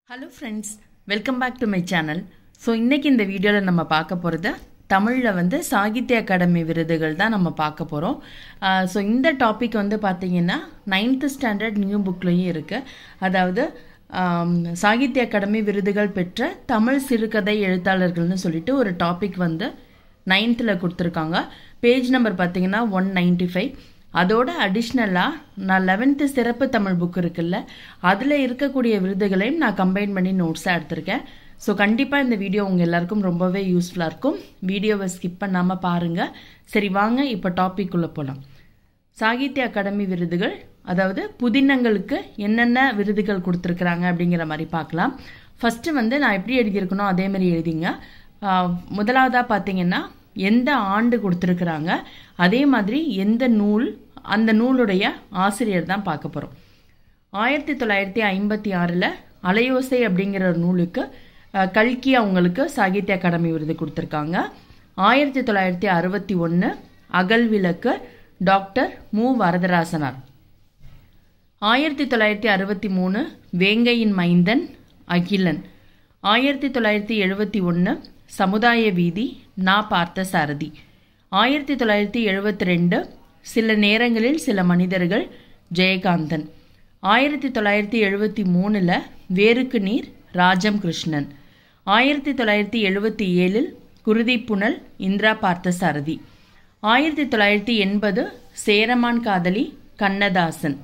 hello friends welcome back to my channel so இன்றைக்கி இந்த வீடியோவில் நம்ம பார்க்க போகிறது தமிழில் வந்து சாகித்ய அகாடமி விருதுகள் தான் நம்ம பார்க்க போகிறோம் ஸோ இந்த டாபிக் வந்து பார்த்திங்கன்னா நைன்த்து ஸ்டாண்டர்ட் நியூ புக்லேயும் இருக்குது அதாவது ஆம், சாகித்ய அகாடமி விருதுகள் பெற்ற தமிழ் சிறுகதை எழுத்தாளர்கள்னு சொல்லிட்டு ஒரு டாபிக் வந்து நைன்த்தில் கொடுத்துருக்காங்க பேஜ் நம்பர் பார்த்தீங்கன்னா ஒன் நைன்டி ஃபைவ் அதோட அடிஷ்னலாக நான் லெவன்த்து சிறப்பு தமிழ் புக் இருக்குல்ல அதில் இருக்கக்கூடிய விருதுகளையும் நான் கம்பைன் பண்ணி நோட்ஸாக எடுத்திருக்கேன் ஸோ கண்டிப்பாக இந்த வீடியோ உங்கள் எல்லாருக்கும் ரொம்பவே யூஸ்ஃபுல்லாக இருக்கும் வீடியோவை ஸ்கிப் பண்ணாமல் பாருங்கள் சரி வாங்க இப்போ டாபிக் உள்ள போகலாம் சாகித்ய அகாடமி விருதுகள் அதாவது புதினங்களுக்கு என்னென்ன விருதுகள் கொடுத்துருக்குறாங்க அப்படிங்கிற மாதிரி பார்க்கலாம் ஃபஸ்ட்டு வந்து நான் எப்படி எழுதியிருக்கணும் அதே மாதிரி எழுதிங்க ஆஹ் முதலாவதாக பார்த்தீங்கன்னா எந்த ஆண்டு கொடுத்துருக்குறாங்க அதே மாதிரி எந்த நூல் அந்த நூலுடைய ஆசிரியர் தான் பார்க்க போகிறோம் ஆயிரத்தி தொள்ளாயிரத்தி ஐம்பத்தி ஆறில் அலையோசை அப்படிங்கிற ஒரு நூலுக்கு அஹ், கல்கி அவங்களுக்கு சாகித்ய அகாடமி விருது கொடுத்துருக்காங்க ஆயிரத்தி தொள்ளாயிரத்தி அறுபத்தி ஒன்று அகல் விளக்கு டாக்டர் மு வரதராசனார் ஆயிரத்தி தொள்ளாயிரத்தி அறுபத்தி மூணு வேங்கையின் மைந்தன் அகிலன் ஆயிரத்தி தொள்ளாயிரத்தி எழுபத்தி ஒன்று சமுதாய வீதி நா பார்த்த சாரதி ஆயிரத்தி தொள்ளாயிரத்தி எழுபத்தி ரெண்டு சில நேரங்களில் சில மனிதர்கள் ஜெயகாந்தன் ஆயிரத்தி தொள்ளாயிரத்தி எழுபத்தி மூணில் வேருக்கு நீர் ராஜம் கிருஷ்ணன் ஆயிரத்தி தொள்ளாயிரத்தி எழுபத்தி ஏழில் குருதி புனல் இந்திரா பார்த்தசாரதி ஆயிரத்தி தொள்ளாயிரத்தி எண்பது சேரமான் காதலி கண்ணதாசன்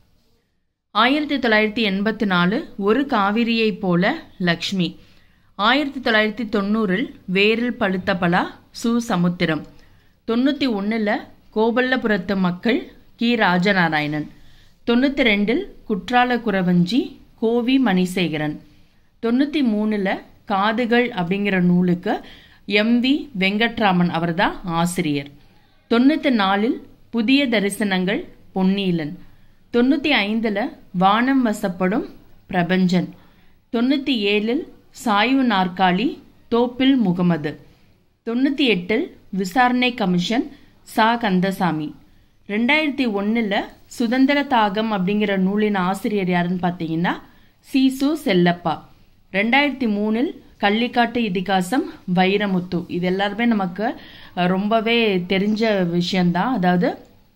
ஆயிரத்தி தொள்ளாயிரத்தி எண்பத்தி நாலு ஒரு காவிரியைப் போல லக்ஷ்மி ஆயிரத்தி தொள்ளாயிரத்தி தொண்ணூறில் வேரில் பழுத்த பலா சு சமுத்திரம் தொண்ணூற்றி ஒன்றில் கோபல்லபுரத்து மக்கள் கி ராஜநாராயணன் தொண்ணூற்றி ரெண்டில் குற்றால குறவஞ்சி கோவி மணிசேகரன் தொண்ணூற்றி மூணில் காதுகள் அப்படிங்கிற நூலுக்கு எம் வி வெங்கட்ராமன் அவர்தான் ஆசிரியர் தொண்ணூற்றி நாலில் புதிய தரிசனங்கள் பொன்னீலன் தொண்ணூற்றி ஐந்தில் வானம் வசப்படும் பிரபஞ்சன் தொண்ணூற்றி ஏழில் சாய்வு நாற்காலி தோப்பில் முகமது தொண்ணூற்றி எட்டில் விசாரணை கமிஷன் சா கந்தசாமி ரெண்டாயிரத்தி ஒன்றில் சுதந்திர தாகம் அப்படிங்கிற நூலின் ஆசிரியர் யாருன்னு பார்த்தீங்கன்னா சீசு செல்லப்பா ரெண்டாயிரத்தி மூணில் கள்ளிக்காட்டு இதிகாசம் வைரமுத்து இது எல்லாருமே நமக்கு அஹ், ரொம்பவே தெரிஞ்ச விஷயம்தான் அதாவது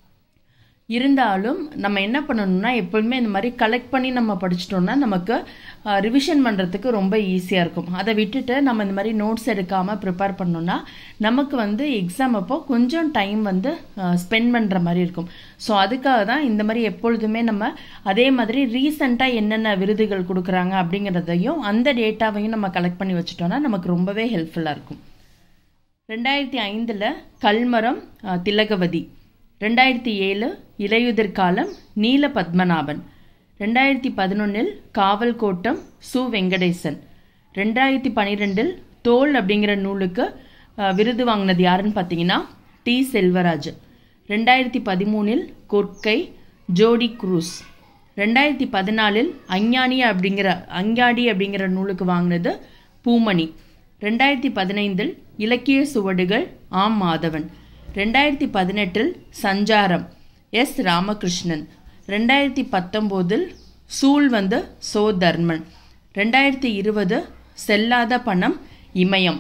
இருந்தாலும் நம்ம என்ன பண்ணணும்னா எப்பொழுதுமே இந்த மாதிரி கலெக்ட் பண்ணி நம்ம படிச்சிட்டோம்னா நமக்கு ரிவிஷன் பண்ணுறதுக்கு ரொம்ப ஈஸியாக இருக்கும் அதை விட்டுட்டு நம்ம இந்த மாதிரி நோட்ஸ் எடுக்காமல் ப்ரிப்பேர் பண்ணோம்னா நமக்கு வந்து எக்ஸாம் அப்போ கொஞ்சம் டைம் வந்து ஸ்பெண்ட் பண்ணுற மாதிரி இருக்கும் ஸோ அதுக்காக தான் இந்த மாதிரி எப்பொழுதுமே நம்ம அதே மாதிரி ரீசெண்டாக என்னென்ன விருதுகள் கொடுக்குறாங்க அப்படிங்கிறதையும் அந்த டேட்டாவையும் நம்ம கலெக்ட் பண்ணி வச்சுட்டோம்னா நமக்கு ரொம்பவே ஹெல்ப்ஃபுல்லாக இருக்கும் ரெண்டாயிரத்தி ஐந்தில் கல்மரம் அஹ், திலகவதி ரெண்டாயிரத்தி ஏழு இலையுதிர் காலம் நீல பத்மநாபன் ரெண்டாயிரத்தி பதினொன்றில் காவல் கோட்டம் சு வெங்கடேசன் ரெண்டாயிரத்தி பன்னிரெண்டில் தோல் அப்படிங்கிற நூலுக்கு அஹ், விருது வாங்கினது யாருன்னு பார்த்தீங்கன்னா டி செல்வராஜ் ரெண்டாயிரத்தி பதிமூணில் கொற்கை ஜோடி குரூஸ் ரெண்டாயிரத்தி பதினாலில் அஞ்ஞானி அப்படிங்கிற அஞ்ஞாடி அப்படிங்கிற நூலுக்கு வாங்கினது பூமணி ரெண்டாயிரத்தி பதினைந்தில் இலக்கிய சுவடுகள் ஆம் மாதவன் ரெண்டாயிரத்தி பதினெட்டில் சஞ்சாரம் எஸ் ராமகிருஷ்ணன் ரெண்டாயிரத்தி பத்தொம்போதில் சூழ் வந்து சோ தர்மன் ரெண்டாயிரத்தி இருபது செல்லாத பணம் இமயம்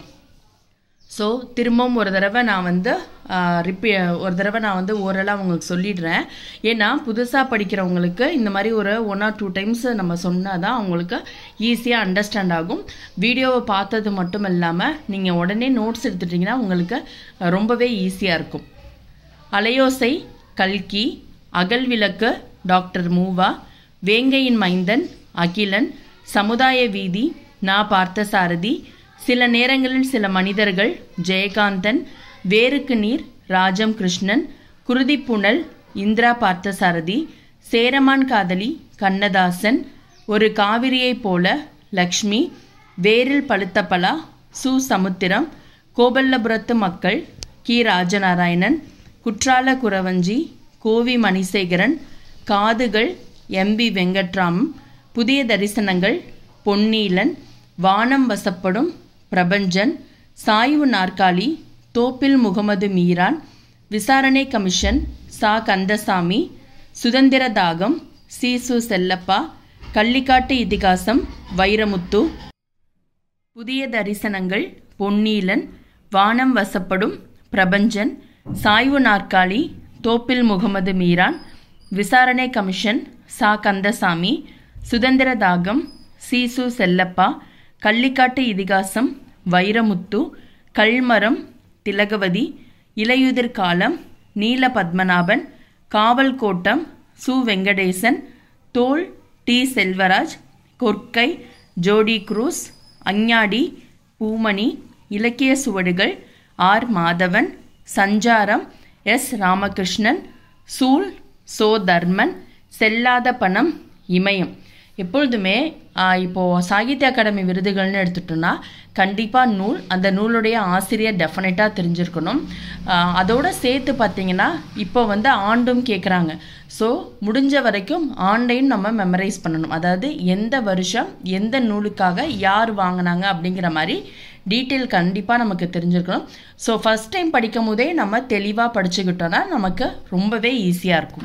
ஸோ திரும்பவும் ஒரு தடவை நான் வந்து ரிப்பீ ஒரு தடவை நான் வந்து ஓரலாக உங்களுக்கு சொல்லிடுறேன் ஏன்னா புதுசாக படிக்கிறவங்களுக்கு இந்த மாதிரி ஒரு ஒன் ஆர் டூ டைம்ஸ் நம்ம சொன்னால் தான் அவங்களுக்கு ஈஸியாக அண்டர்ஸ்டாண்ட் ஆகும் வீடியோவை பார்த்தது மட்டும் இல்லாமல் நீங்கள் உடனே நோட்ஸ் எடுத்துட்டிங்கன்னா உங்களுக்கு அஹ், ரொம்பவே ஈஸியாக இருக்கும் அலையோசை கல்கி அகல் விளக்கு டாக்டர் மூவா வேங்கையின் மைந்தன் அகிலன் சமுதாய வீதி நா பார்த்தசாரதி சில நேரங்களில் சில மனிதர்கள் ஜெயகாந்தன் வேருக்கு நீர் ராஜம் கிருஷ்ணன் குருதிப்புணல் இந்திரா பார்த்தசாரதி சேரமான் காதலி கண்ணதாசன் ஒரு காவிரியைப் போல லக்ஷ்மி வேரில் பழுத்த பலா சு சமுத்திரம் கோபல்லபுரத்து மக்கள் கி ராஜநாராயணன் குற்றால குறவஞ்சி கோவி மணிசேகரன் காதுகள் எம்பி வெங்கட்ராமம் புதிய தரிசனங்கள் பொன்னீலன் வானம் வசப்படும் பிரபஞ்சன் சாய்வு நாற்காலி தோப்பில் முகமது மீரான் விசாரணை கமிஷன் சா கந்தசாமி சுதந்திர தாகம் சீசு செல்லப்பா கள்ளிக்காட்டு இதிகாசம் வைரமுத்து புதிய தரிசனங்கள் பொன்னீலன் வானம் வசப்படும் பிரபஞ்சன் சாய்வு நாற்காலி தோப்பில் முகமது மீரான் விசாரணை கமிஷன் சா கந்தசாமி சுதந்திர தாகம் சீசு செல்லப்பா கள்ளிக்காட்டு இதிகாசம் வைரமுத்து கல்மரம் திலகவதி இலையுதிர் காலம் நீல பத்மநாபன் காவல் கோட்டம் சு வெங்கடேசன் தோல் டி செல்வராஜ் கொற்கை ஜோடி குரூஸ் அஞ்ஞாடி பூமணி இலக்கிய சுவடுகள் ஆர் மாதவன் சஞ்சாரம் எஸ் ராமகிருஷ்ணன் சூல் சோ தர்மன் செல்லாத பணம் இமயம் எப்பொழுதுமே ஆஹ், இப்போ சாகித்ய அகாடமி விருதுகள்னு எடுத்துட்டோம்னா கண்டிப்பாக நூல் அந்த நூலுடைய ஆசிரியர் டெஃபினட்டாக தெரிஞ்சிருக்கணும் ஆஹ், அதோட சேர்த்து பார்த்தீங்கன்னா இப்போ வந்து ஆண்டும் கேட்குறாங்க ஸோ முடிஞ்ச வரைக்கும் ஆண்டையும் நம்ம மெமரைஸ் பண்ணணும் அதாவது எந்த வருஷம் எந்த நூலுக்காக யார் வாங்கினாங்க அப்படிங்கிற மாதிரி டீட்டெயில் கண்டிப்பாக நமக்கு தெரிஞ்சிருக்கணும் ஸோ ஃபஸ்ட் டைம் படிக்கும் போதே நம்ம தெளிவாக படிச்சுக்கிட்டோன்னா நமக்கு ரொம்பவே ஈஸியாக இருக்கும்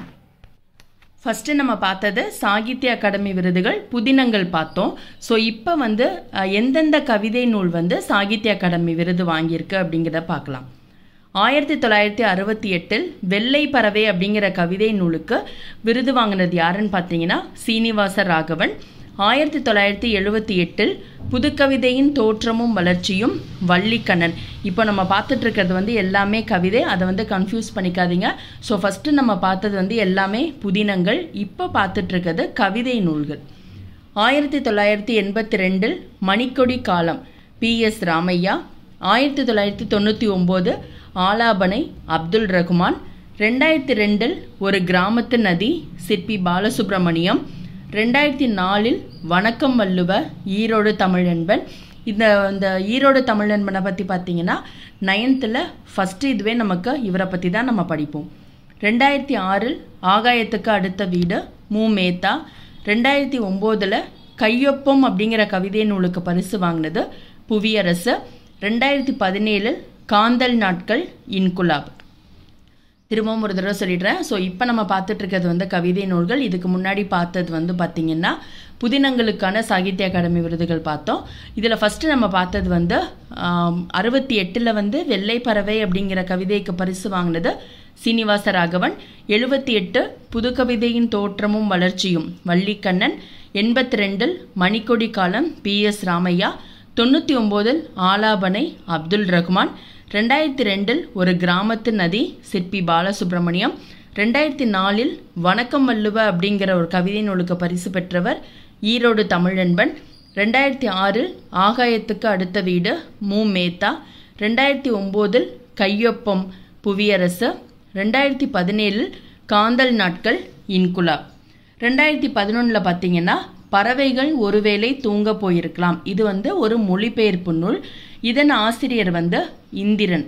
ஃபஸ்ட்டு நம்ம பார்த்தது சாகித்ய அகாடமி விருதுகள் புதினங்கள் பார்த்தோம் ஸோ இப்போ வந்து அஹ், எந்தெந்த கவிதை நூல் வந்து சாகித்ய அகாடமி விருது வாங்கியிருக்கு அப்படிங்கிறத பார்க்கலாம் ஆயிரத்தி தொள்ளாயிரத்தி அறுபத்தி எட்டில் வெள்ளை பறவை அப்படிங்கிற கவிதை நூலுக்கு விருது வாங்கினது யாருன்னு பார்த்தீங்கன்னா சீனிவாச ராகவன் ஆயிரத்தி தொள்ளாயிரத்தி எழுபத்தி எட்டில் புதுக்கவிதையின் தோற்றமும் வளர்ச்சியும் வள்ளிக்கண்ணன் இப்போ நம்ம பார்த்துட்டு இருக்கிறது வந்து எல்லாமே கவிதை அதை வந்து கன்ஃபியூஸ் பண்ணிக்காதீங்க ஸோ ஃபஸ்ட்டு நம்ம பார்த்தது வந்து எல்லாமே புதினங்கள் இப்போ பார்த்துட்டு இருக்கிறது கவிதை நூல்கள் ஆயிரத்தி தொள்ளாயிரத்தி எண்பத்தி ரெண்டில் மணிக்கொடி காலம் பி எஸ் ராமையா ஆயிரத்தி தொள்ளாயிரத்தி தொண்ணூற்றி ஒம்பது ஆலாபனை அப்துல் ரகுமான் ரெண்டாயிரத்தி ரெண்டில் ஒரு கிராமத்து நதி சிற்பி பாலசுப்ரமணியம் ரெண்டாயிரத்தி நாலில் வணக்கம் வள்ளுவ ஈரோடு தமிழன்பன் இந்த இந்த ஈரோடு தமிழன்பனை பற்றி பார்த்தீங்கன்னா நைன்த்தில் ஃபஸ்ட்டு இதுவே நமக்கு இவரை பற்றி தான் நம்ம படிப்போம் ரெண்டாயிரத்தி ஆறில் ஆகாயத்துக்கு அடுத்த வீடு மு மேத்தா ரெண்டாயிரத்தி ஒம்போதில் கையொப்பம் அப்படிங்கிற கவிதை நூலுக்கு பரிசு வாங்கினது புவியரசு ரெண்டாயிரத்தி பதினேழில் காந்தல் நாட்கள் இன்குலாப் திரும்பவும் ஒரு தடவை சொல்லிடுறேன் ஸோ இப்போ நம்ம பார்த்துட்டு இருக்கிறது வந்து கவிதை நூல்கள் இதுக்கு முன்னாடி பார்த்தது வந்து பார்த்திங்கன்னா புதினங்களுக்கான சாகித்ய அகாடமி விருதுகள் பார்த்தோம் இதில் ஃபஸ்ட்டு நம்ம பார்த்தது வந்து அறுபத்தி எட்டில் வந்து வெள்ளை பறவை அப்படிங்கிற கவிதைக்கு பரிசு வாங்கினது சீனிவாச ராகவன் எழுபத்தி எட்டு புதுக்கவிதையின் தோற்றமும் வளர்ச்சியும் வள்ளிக்கண்ணன் எண்பத்தி ரெண்டில் மணிக்கொடி காலம் பி எஸ் ராமையா தொண்ணூற்றி ஒம்போதில் ஆலாபனை அப்துல் ரஹ்மான் ரெண்டாயிரத்தி ரெண்டில் ஒரு கிராமத்து நதி சிற்பி பாலசுப்ரமணியம் ரெண்டாயிரத்தி நாலில் வணக்கம் வள்ளுவ அப்படிங்கிற ஒரு கவிதை நூலுக்கு பரிசு பெற்றவர் ஈரோடு தமிழன்பன் ரெண்டாயிரத்தி ஆறில் ஆகாயத்துக்கு அடுத்த வீடு மு மேத்தா ரெண்டாயிரத்தி ஒம்போதில் கையொப்பம் புவியரசு ரெண்டாயிரத்தி பதினேழில் காந்தல் நாட்கள் இன்குலா ரெண்டாயிரத்தி பதினொன்றில் பார்த்தீங்கன்னா பறவைகள் ஒருவேளை தூங்க போயிருக்கலாம் இது வந்து ஒரு மொழிபெயர்ப்பு நூல் இதன் ஆசிரியர் வந்து இந்திரன்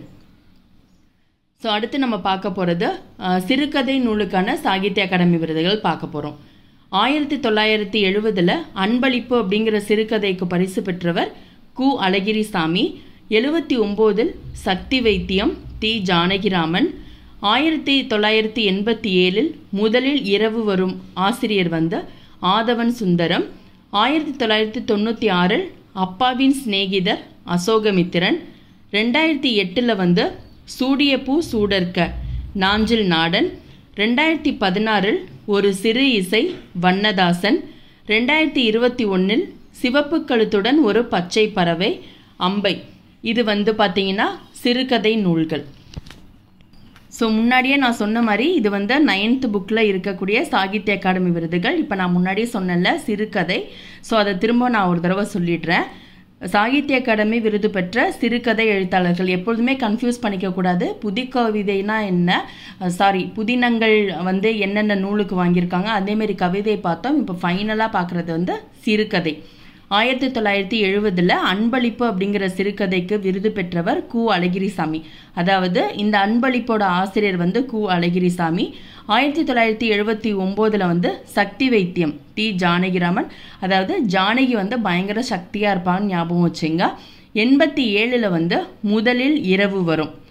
ஸோ அடுத்து நம்ம பார்க்க போகிறது சிறுகதை நூலுக்கான சாகித்ய அகாடமி விருதுகள் பார்க்க போகிறோம் ஆயிரத்தி தொள்ளாயிரத்தி எழுபதில் அன்பளிப்பு அப்படிங்கிற சிறுகதைக்கு பரிசு பெற்றவர் கு அழகிரிசாமி எழுபத்தி ஒம்போதில் சக்தி வைத்தியம் தி ஜானகிராமன் ஆயிரத்தி தொள்ளாயிரத்தி எண்பத்தி ஏழில் முதலில் இரவு வரும் ஆசிரியர் வந்து ஆதவன் சுந்தரம் ஆயிரத்தி தொள்ளாயிரத்தி தொண்ணூற்றி ஆறில் அப்பாவின் சிநேகிதர் அசோகமித்திரன் ரெண்டாயிரத்தி எட்டில் வந்து சூடிய பூ சூடர்க்க நாஞ்சில் நாடன் ரெண்டாயிரத்தி பதினாறில் ஒரு சிறு இசை வண்ணதாசன் ரெண்டாயிரத்தி இருபத்தி ஒன்றில் சிவப்பு கழுத்துடன் ஒரு பச்சை பறவை அம்பை இது வந்து பார்த்தீங்கன்னா சிறுகதை நூல்கள் ஸோ முன்னாடியே நான் சொன்ன மாதிரி இது வந்து நைன்த் புக்கில் இருக்கக்கூடிய சாகித்ய அகாடமி விருதுகள் இப்போ நான் முன்னாடியே சொன்னேன்ல சிறுகதை ஸோ அதை திரும்ப நான் ஒரு தடவை சொல்லிடுறேன் சாகித்ய அகாடமி விருது பெற்ற சிறுகதை எழுத்தாளர்கள் எப்பொழுதுமே கன்ஃபியூஸ் பண்ணிக்க கூடாது புதி கவிதைனா என்ன சாரி புதினங்கள் வந்து என்னென்ன நூலுக்கு வாங்கியிருக்காங்க அதேமாரி கவிதை பார்த்தோம் இப்போ ஃபைனலாக பார்க்குறது வந்து சிறுகதை ஆயிரத்தி தொள்ளாயிரத்தி எழுபதில் அன்பளிப்பு அப்படிங்கிற சிறுகதைக்கு விருது பெற்றவர் கு அழகிரிசாமி அதாவது இந்த அன்பளிப்போட ஆசிரியர் வந்து கு அழகிரிசாமி ஆயிரத்தி தொள்ளாயிரத்தி எழுபத்தி ஒம்போதில் வந்து சக்தி வைத்தியம் டி ஜானகிராமன் அதாவது ஜானகி வந்து பயங்கர சக்தியாக இருப்பான்னு ஞாபகம் வச்சுங்க எண்பத்தி ஏழில் வந்து முதலில் இரவு வரும்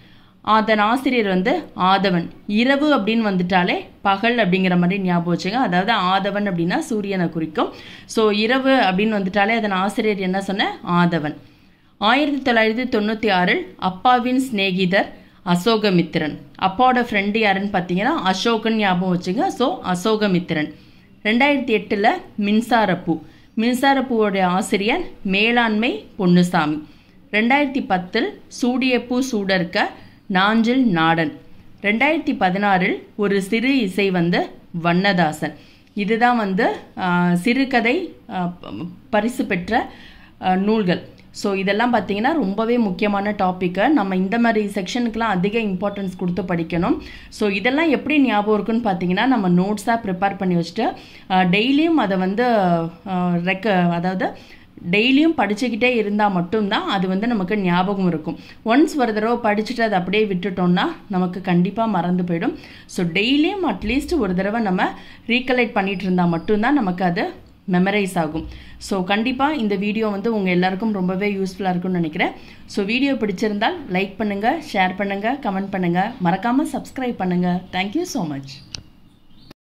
அதன் ஆசிரியர் வந்து ஆதவன் இரவு அப்படின்னு வந்துட்டாலே பகல் அப்படிங்கிற மாதிரி ஞாபகம் வச்சுங்க அதாவது ஆதவன் அப்படின்னா சூரியனை குறிக்கும் ஸோ இரவு அப்படின்னு வந்துட்டாலே அதன் ஆசிரியர் என்ன சொன்ன ஆதவன் ஆயிரத்தி தொள்ளாயிரத்தி தொண்ணூற்றி ஆறில் அப்பாவின் சிநேகிதர் அசோகமித்திரன் அப்பாவோட ஃப்ரெண்டு யாருன்னு பார்த்தீங்கன்னா அசோகன் ஞாபகம் வச்சுங்க ஸோ அசோகமித்திரன் ரெண்டாயிரத்தி எட்டில் மின்சாரப்பூ மின்சாரப்பூவோடைய ஆசிரியர் மேலாண்மை பொன்னுசாமி ரெண்டாயிரத்தி பத்தில் சூடியப்பூ சூடர்க்க நாஞ்சில் நாடன் ரெண்டாயிரத்தி பதினாறில் ஒரு சிறு இசை வந்து வண்ணதாசன் இதுதான் வந்து ஆஹ், சிறுகதை ஆஹ், ப- பரிசு பெற்ற ஆஹ், நூல்கள் ஸோ இதெல்லாம் பார்த்தீங்கன்னா ரொம்பவே முக்கியமான டாப்பிக்கை நம்ம இந்த மாதிரி செக்ஷனுக்குலாம் அதிக இம்பார்ட்டன்ஸ் கொடுத்து படிக்கணும் ஸோ இதெல்லாம் எப்படி ஞாபகம் இருக்குன்னு பார்த்தீங்கன்னா நம்ம நோட்ஸாக ப்ரிப்பேர் பண்ணி வச்சுட்டு டெய்லியும் அதை வந்து ரெக்க அதாவது டெய்லியும் படிச்சுக்கிட்டே இருந்தால் மட்டும்தான் அது வந்து நமக்கு ஞாபகம் இருக்கும் ஒன்ஸ் ஒரு தடவை படிச்சுட்டு அதை அப்படியே விட்டுட்டோம்னா நமக்கு கண்டிப்பாக மறந்து போயிடும் ஸோ டெய்லியும் அட்லீஸ்ட் ஒரு தடவை நம்ம ரீகலெக்ட் பண்ணிட்டு இருந்தால் மட்டும்தான் நமக்கு அது மெமரைஸ் ஆகும் ஸோ கண்டிப்பாக இந்த வீடியோ வந்து உங்கள் எல்லாருக்கும் ரொம்பவே யூஸ்ஃபுல்லாக இருக்கும்னு நினைக்கிறேன் ஸோ வீடியோ பிடிச்சிருந்தால் லைக் பண்ணுங்கள் ஷேர் பண்ணுங்கள் கமெண்ட் பண்ணுங்கள் மறக்காமல் சப்ஸ்கிரைப் பண்ணுங்கள் தேங்க்யூ ஸோ மச்